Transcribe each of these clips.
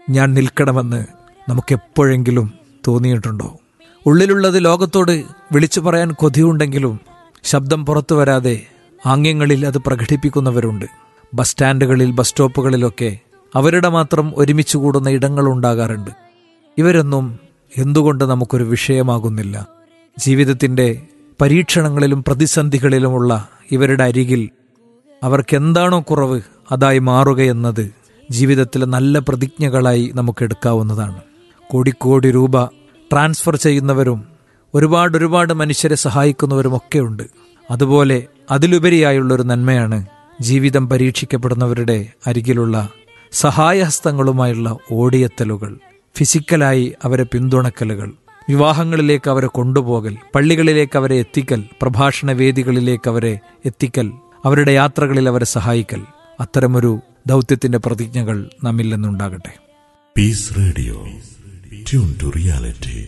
ഞാൻ നിൽക്കണമെന്ന് നമുക്കെപ്പോഴെങ്കിലും തോന്നിയിട്ടുണ്ടോ ഉള്ളിലുള്ളത് ലോകത്തോട് വിളിച്ചു പറയാൻ കൊതിയുണ്ടെങ്കിലും ശബ്ദം പുറത്തു വരാതെ ആംഗ്യങ്ങളിൽ അത് പ്രകടിപ്പിക്കുന്നവരുണ്ട് ബസ് സ്റ്റാൻഡുകളിൽ ബസ് സ്റ്റോപ്പുകളിലൊക്കെ അവരുടെ മാത്രം ഒരുമിച്ച് കൂടുന്ന ഇടങ്ങളുണ്ടാകാറുണ്ട് ഇവരൊന്നും എന്തുകൊണ്ട് നമുക്കൊരു വിഷയമാകുന്നില്ല ജീവിതത്തിൻ്റെ പരീക്ഷണങ്ങളിലും പ്രതിസന്ധികളിലുമുള്ള ഇവരുടെ അരികിൽ അവർക്കെന്താണോ കുറവ് അതായി മാറുകയെന്നത് ജീവിതത്തിലെ നല്ല പ്രതിജ്ഞകളായി നമുക്ക് എടുക്കാവുന്നതാണ് കോടിക്കോടി രൂപ ട്രാൻസ്ഫർ ചെയ്യുന്നവരും ഒരുപാട് ഒരുപാട് മനുഷ്യരെ സഹായിക്കുന്നവരുമൊക്കെ ഉണ്ട് അതുപോലെ അതിലുപരിയായുള്ളൊരു നന്മയാണ് ജീവിതം പരീക്ഷിക്കപ്പെടുന്നവരുടെ അരികിലുള്ള സഹായഹസ്തങ്ങളുമായുള്ള ഓടിയെത്തലുകൾ ഫിസിക്കലായി അവരെ പിന്തുണക്കലുകൾ വിവാഹങ്ങളിലേക്ക് അവരെ കൊണ്ടുപോകൽ പള്ളികളിലേക്ക് അവരെ എത്തിക്കൽ പ്രഭാഷണ വേദികളിലേക്ക് അവരെ എത്തിക്കൽ അവരുടെ യാത്രകളിൽ അവരെ സഹായിക്കൽ അത്തരമൊരു ദൗത്യത്തിന്റെ പ്രതിജ്ഞകൾ നമ്മിൽ നിന്നുണ്ടാകട്ടെ Peace Radio tune to reality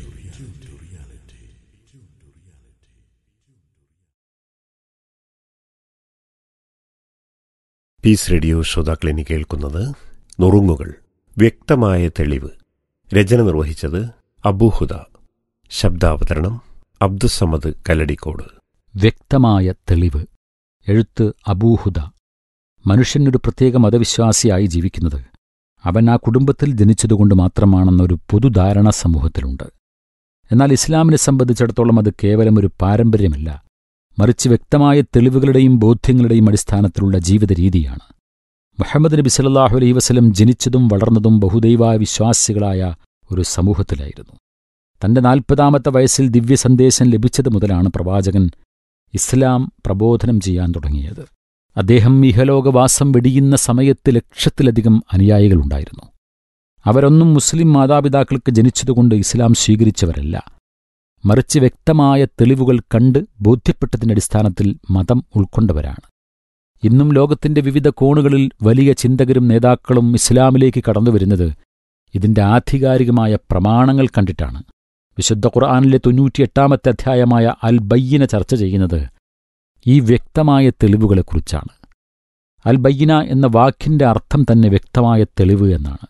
Peace Radio ശ്രോതാക്കളിനി കേൾക്കുന്നത് നുറുങ്ങുകൾ വ്യക്തമായ തെളിവ് രചന നിർവഹിച്ചത് അബൂഹുദ ശബ്ദാവതരണം അബ്ദുസമദ് കല്ലടിക്കോട് വ്യക്തമായ തെളിവ് എഴുത്ത് അബൂഹുദ മനുഷ്യനൊരു പ്രത്യേക മതവിശ്വാസിയായി ജീവിക്കുന്നത് അവൻ ആ കുടുംബത്തിൽ ജനിച്ചതുകൊണ്ട് മാത്രമാണെന്നൊരു പൊതുധാരണ സമൂഹത്തിലുണ്ട് എന്നാൽ ഇസ്ലാമിനെ സംബന്ധിച്ചിടത്തോളം അത് കേവലം ഒരു പാരമ്പര്യമല്ല മറിച്ച് വ്യക്തമായ തെളിവുകളുടെയും ബോധ്യങ്ങളുടെയും അടിസ്ഥാനത്തിലുള്ള ജീവിത രീതിയാണ് മുഹമ്മദ് നബി സല്ലല്ലാഹു അലൈഹി വസല്ലം ജനിച്ചതും വളർന്നതും ബഹുദൈവ വിശ്വാസികളായ ഒരു സമൂഹത്തിലായിരുന്നു തന്റെ നാൽപ്പതാമത്തെ വയസ്സിൽ ദിവ്യസന്ദേശം ലഭിച്ചത് മുതലാണ് പ്രവാചകൻ ഇസ്ലാം പ്രബോധനം ചെയ്യാൻ തുടങ്ങിയത് അദ്ദേഹം ഇഹലോകവാസം വെടിയുന്ന സമയത്ത് ലക്ഷത്തിലധികം അനുയായികളുണ്ടായിരുന്നു അവരൊന്നും മുസ്ലിം മാതാപിതാക്കൾക്ക് ജനിച്ചതുകൊണ്ട് ഇസ്ലാം സ്വീകരിച്ചവരല്ല മറിച്ച് വ്യക്തമായ തെളിവുകൾ കണ്ട് ബോധ്യപ്പെട്ടതിന്റെ അടിസ്ഥാനത്തിൽ മതം ഉൾക്കൊണ്ടവരാണ് ഇന്നും ലോകത്തിന്റെ വിവിധ കോണുകളിൽ വലിയ ചിന്തകരും നേതാക്കളും ഇസ്ലാമിലേക്ക് കടന്നുവരുന്നത് ഇതിന്റെ ആധികാരികമായ പ്രമാണങ്ങൾ കണ്ടിട്ടാണ് വിശുദ്ധ ഖുർആാനിലെ തൊണ്ണൂറ്റിയെട്ടാമത്തെ അധ്യായമായ അൽ ബയ്യന ചർച്ച ചെയ്യുന്നത് ഈ വ്യക്തമായ തെളിവുകളെക്കുറിച്ചാണ് അൽ ബയ്യന എന്ന വാക്കിന്റെ അർത്ഥം തന്നെ വ്യക്തമായ തെളിവ് എന്നാണ്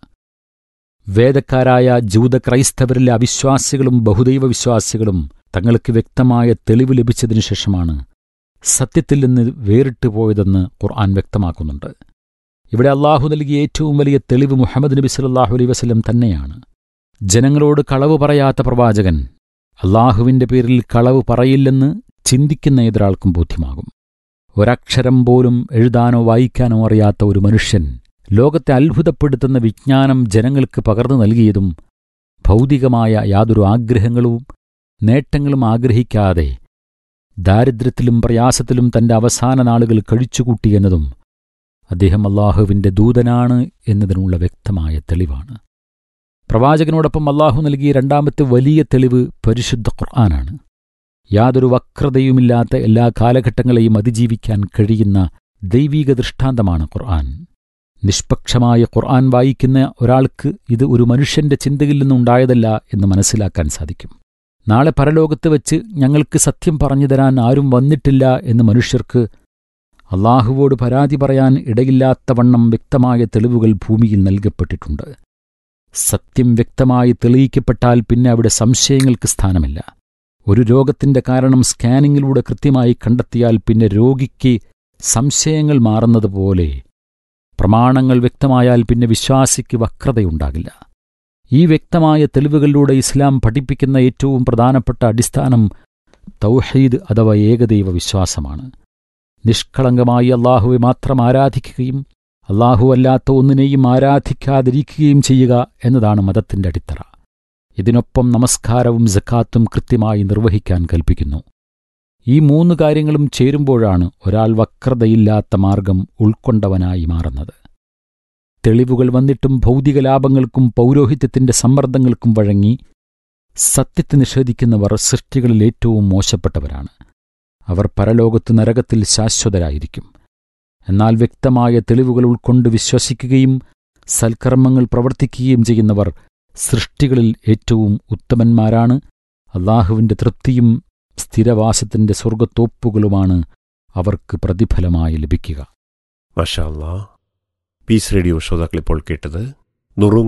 വേദക്കാരായ ജൂത ക്രൈസ്തവരിലെ അവിശ്വാസികളും ബഹുദൈവ വിശ്വാസികളും തങ്ങൾക്ക് വ്യക്തമായ തെളിവ് ലഭിച്ചതിനു ശേഷമാണ് സത്യത്തിൽ നിന്ന് വേറിട്ടു പോയതെന്ന് ഖുർആൻ വ്യക്തമാക്കുന്നുണ്ട് ഇവിടെ അള്ളാഹു നൽകിയ ഏറ്റവും വലിയ തെളിവ് മുഹമ്മദ് നബി സല്ലാഹു അലൈ വസല്ലം തന്നെയാണ് ജനങ്ങളോട് കളവ് പറയാത്ത പ്രവാചകൻ അള്ളാഹുവിന്റെ പേരിൽ കളവ് പറയില്ലെന്ന് ചിന്തിക്കുന്ന ഏതൊരാൾക്കും ബോധ്യമാകും ഒരക്ഷരം പോലും എഴുതാനോ വായിക്കാനോ അറിയാത്ത ഒരു മനുഷ്യൻ ലോകത്തെ അത്ഭുതപ്പെടുത്തുന്ന വിജ്ഞാനം ജനങ്ങൾക്ക് പകർന്നു നൽകിയതും ഭൗതികമായ യാതൊരു ആഗ്രഹങ്ങളും നേട്ടങ്ങളും ആഗ്രഹിക്കാതെ ദാരിദ്ര്യത്തിലും പ്രയാസത്തിലും തന്റെ അവസാന നാളുകൾ കഴിച്ചുകൂട്ടിയെന്നതും അദ്ദേഹം അള്ളാഹുവിന്റെ ദൂതനാണ് എന്നതിനുള്ള വ്യക്തമായ തെളിവാണ് പ്രവാചകനോടൊപ്പം അള്ളാഹു നൽകിയ രണ്ടാമത്തെ വലിയ തെളിവ് പരിശുദ്ധ ഖുർആനാണ് യാതൊരു വക്രതയുമില്ലാത്ത എല്ലാ കാലഘട്ടങ്ങളെയും അതിജീവിക്കാൻ കഴിയുന്ന ദൈവീക ദൃഷ്ടാന്തമാണ് ഖുർആൻ നിഷ്പക്ഷമായ ഖുർആൻ വായിക്കുന്ന ഒരാൾക്ക് ഇത് ഒരു മനുഷ്യന്റെ ചിന്തയിൽ നിന്നുണ്ടായതല്ല എന്ന് മനസ്സിലാക്കാൻ സാധിക്കും നാളെ പരലോകത്ത് വെച്ച് ഞങ്ങൾക്ക് സത്യം പറഞ്ഞു തരാൻ ആരും വന്നിട്ടില്ല എന്ന് മനുഷ്യർക്ക് അള്ളാഹുവോട് പരാതി പറയാൻ ഇടയില്ലാത്തവണ്ണം വ്യക്തമായ തെളിവുകൾ ഭൂമിയിൽ നൽകപ്പെട്ടിട്ടുണ്ട് സത്യം വ്യക്തമായി തെളിയിക്കപ്പെട്ടാൽ പിന്നെ അവിടെ സംശയങ്ങൾക്ക് സ്ഥാനമില്ല ഒരു രോഗത്തിന്റെ കാരണം സ്കാനിങ്ങിലൂടെ കൃത്യമായി കണ്ടെത്തിയാൽ പിന്നെ രോഗിക്ക് സംശയങ്ങൾ മാറുന്നതുപോലെ പ്രമാണങ്ങൾ വ്യക്തമായാൽ പിന്നെ വിശ്വാസിക്ക് വക്രതയുണ്ടാകില്ല ഈ വ്യക്തമായ തെളിവുകളിലൂടെ ഇസ്ലാം പഠിപ്പിക്കുന്ന ഏറ്റവും പ്രധാനപ്പെട്ട അടിസ്ഥാനം തൗഹീദ് അഥവാ ഏകദൈവ വിശ്വാസമാണ് നിഷ്കളങ്കമായി അള്ളാഹുവെ മാത്രം ആരാധിക്കുകയും അള്ളാഹു അല്ലാത്ത ഒന്നിനെയും ആരാധിക്കാതിരിക്കുകയും ചെയ്യുക എന്നതാണ് മതത്തിന്റെ അടിത്തറ ഇതിനൊപ്പം നമസ്കാരവും ജക്കാത്തും കൃത്യമായി നിർവഹിക്കാൻ കൽപ്പിക്കുന്നു ഈ മൂന്ന് കാര്യങ്ങളും ചേരുമ്പോഴാണ് ഒരാൾ വക്രതയില്ലാത്ത മാർഗം ഉൾക്കൊണ്ടവനായി മാറുന്നത് തെളിവുകൾ വന്നിട്ടും ഭൗതിക ലാഭങ്ങൾക്കും പൗരോഹിത്യത്തിന്റെ സമ്മർദ്ദങ്ങൾക്കും വഴങ്ങി സത്യത്തെ നിഷേധിക്കുന്നവർ സൃഷ്ടികളിൽ ഏറ്റവും മോശപ്പെട്ടവരാണ് അവർ പരലോകത്ത് നരകത്തിൽ ശാശ്വതരായിരിക്കും എന്നാൽ വ്യക്തമായ തെളിവുകൾ ഉൾക്കൊണ്ട് വിശ്വസിക്കുകയും സൽക്കർമ്മങ്ങൾ പ്രവർത്തിക്കുകയും ചെയ്യുന്നവർ സൃഷ്ടികളിൽ ഏറ്റവും ഉത്തമന്മാരാണ് അള്ളാഹുവിന്റെ തൃപ്തിയും സ്ഥിരവാസത്തിന്റെ സ്വർഗത്തോപ്പുകളുമാണ് അവർക്ക് പ്രതിഫലമായി ലഭിക്കുക മഷാ അല്ലാ പീസ് റേഡിയോ ശ്രോതാക്കളിപ്പോൾ കേട്ടത് നുറുങ്ങ്